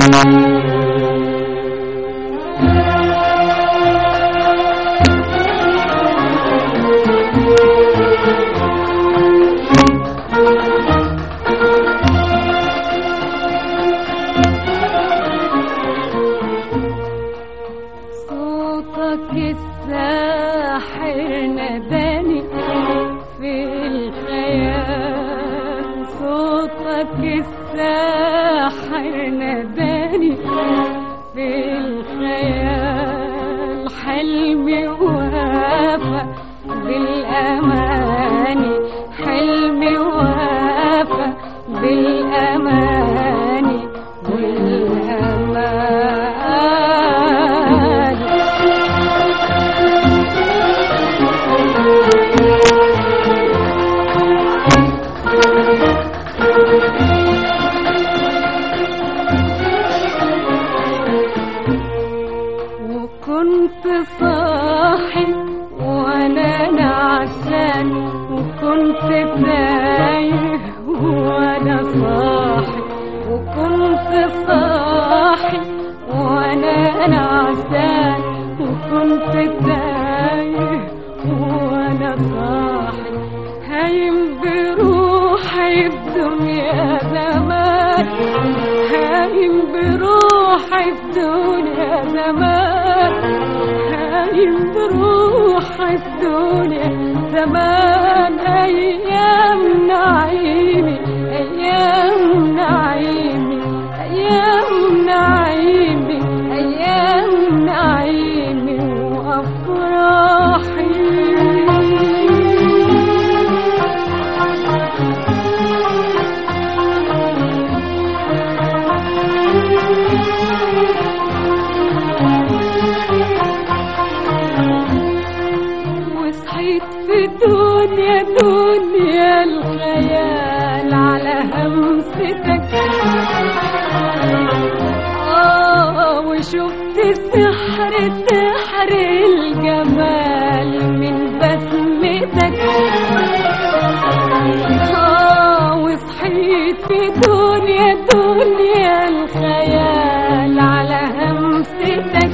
صوتك الساحر ناداني في الخيال صوتك الساحر ناداني في الخيال حلمي وافى بالأماني حلمي وافى بالأماني بالأماني وكنت صاحي وانا نعسان وكنت تايه وانا صاحي وكنت صاحي وانا نعسان وكنت تايه وانا صاحي هايم بروحي بدنيا زمان هايم بروحي بدنيا زمان هايم بروحي بدنيا زمان ايام نعيمي ايام نعيمي ايام نعيمي ايام نعيمي وافراحي وصحيت في دنيا دنيا الخيال على همستك آه وشفت سحر سحر الجمال من بسمتك آه وصحيت في دنيا دنيا الخيال على همستك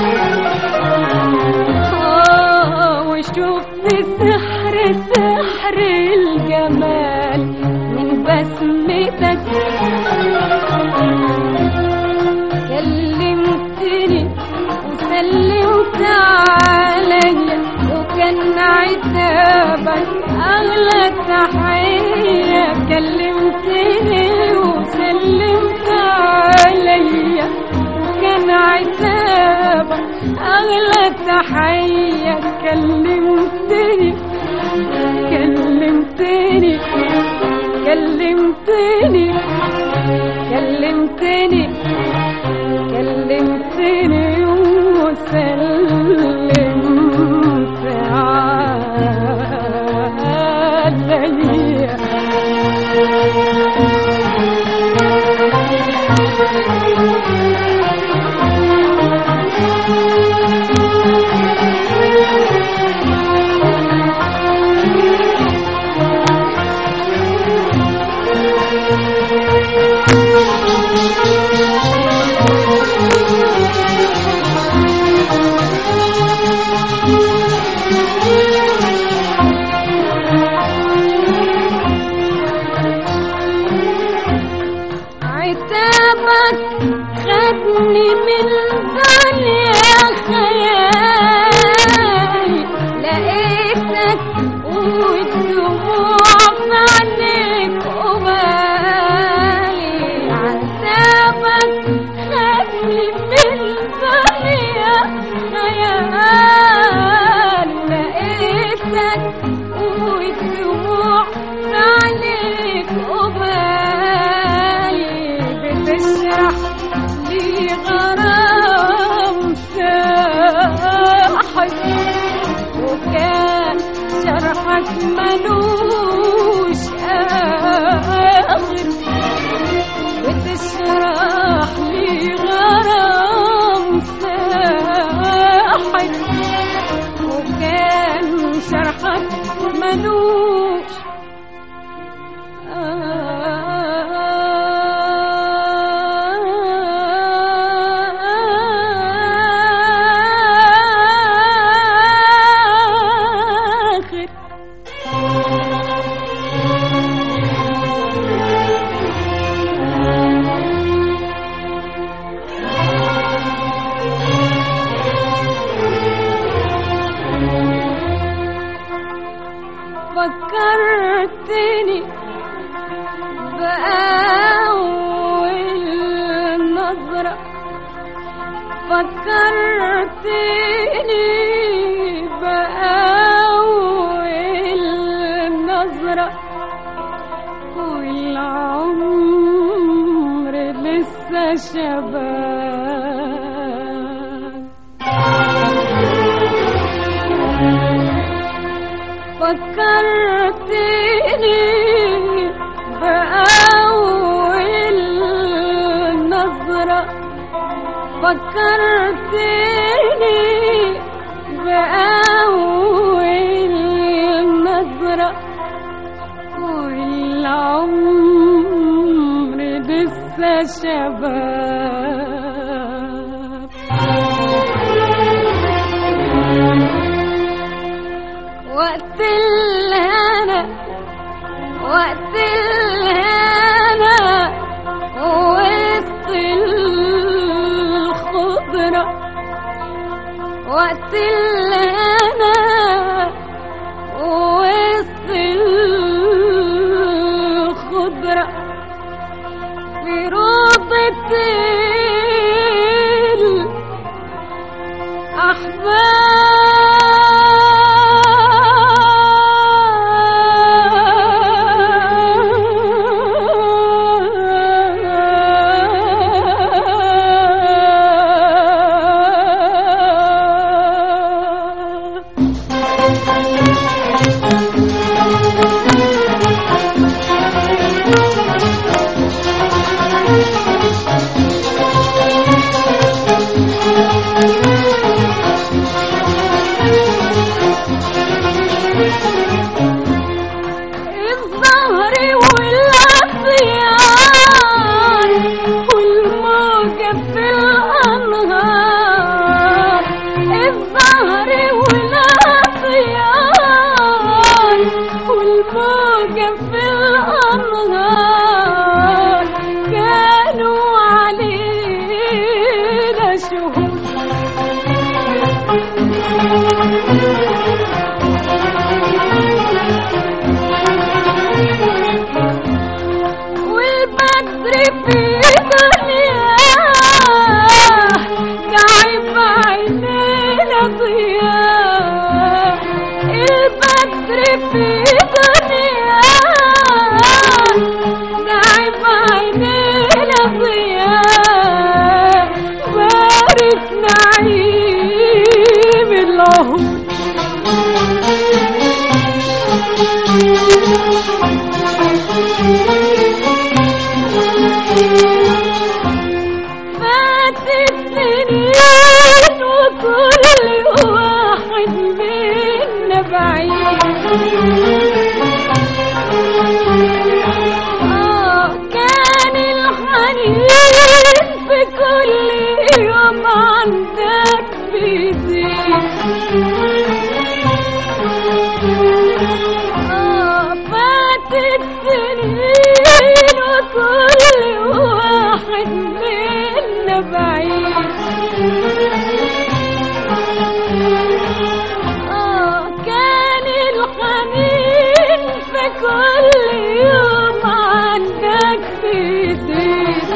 آه وشفت سحر سحر الجمال من بسمتك كلمتني وسلمت عليا وكان عتابك أغلى تحية كلمتني وسلمت عليا وكان عتابك أغلى تحية كلمتني كلمتني كلمتني كلمتني كلمتني وسلمت عليا عتابك خدني من دنيا خيالي لقيتك والدموع في عينيك قبالي عتابك خدني من دنيا خيال لقيتك والدموع في عينيك قبالي بتشرح لي غرام ساحر وكان شرحك ملوش آخر بتشرح لي غرام ساحر وكان شرحك ملوش شباب فكرتني بأول نظرة فكرتني بأول نظرة والعمر لسه شباب وقت الهنا وقت الهنا وسط الخضرة وقت الهنا وسط الخضرة في روضة الأحباب الظهر والعصيان والموجة في الأنهار الظهر والعصيان والموجة في الأنهار كانوا علينا شهود والبدر في دنياه تعب عينينا ضياء البدر في دنياه تعب عينينا ضياء بارك نعيم العهود فاتت سنين وكل واحد منا بعيد آه كان الحنين في كل يوم عندك بيزيد آه فاتت سنين وكل واحد منا بعيد آه كان الحنين في كل يوم عندك بيزيد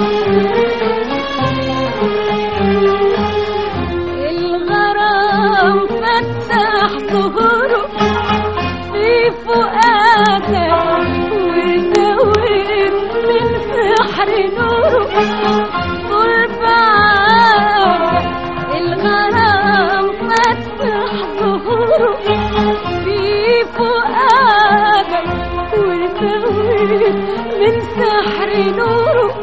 الغرام فتح ظهره في فؤادك وزود من سحر نوره طول بعادك الغرام فتح ظهوره في فؤادك وزود من سحر نوره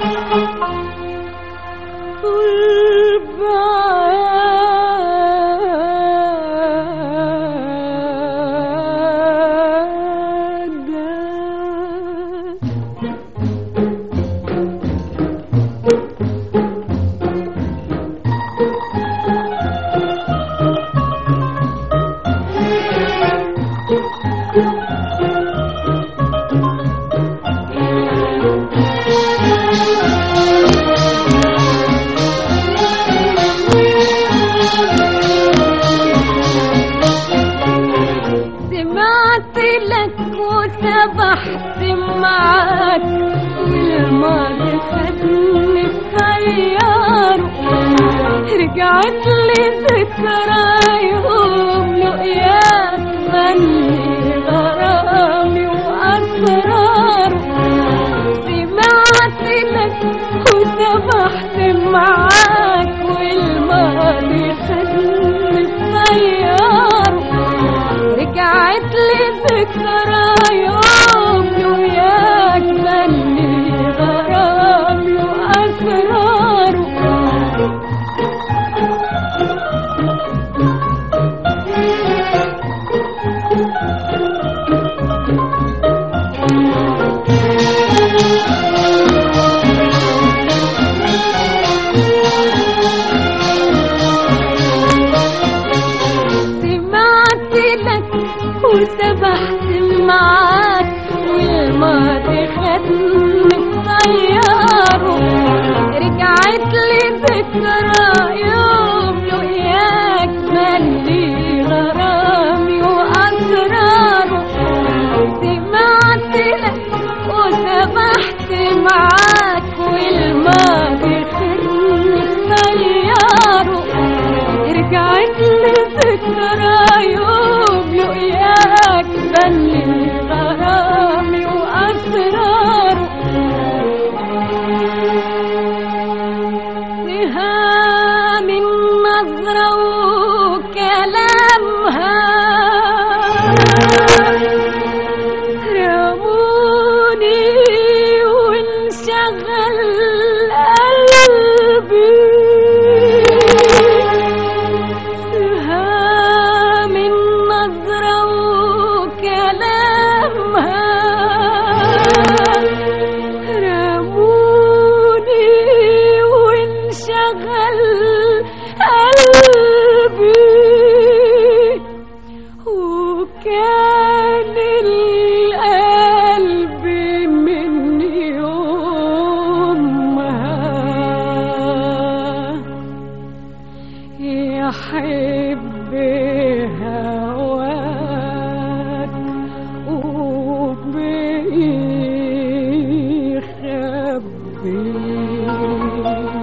طول بعادك سمعت لك وسبحت معاك والماضي خدني بخياره رجعت لي ذكرى يوم لقياك غني غرامي وأسراره سمعت لك وسبحت معاك والماضي خدني بطياره رجعت لي ذكرى يوم وياك بني غرامي وأسراره سمعت لك وسبحت معاك والماضي خدني بطياره رجعت لي ذكرى يوم وياك ملي غرامي وأسراره سمعت لك وسبحت معاك والماضي خدني بطياره رجعت لي ذكرى يوم وياك بني غرامي وأسراره سهام النظرة وكلامها رموني وانشغل قلبي سهام النظرة وكلامها رموني وانشغل قلبي وكان القلب من يومها يحب هواك وبيخبي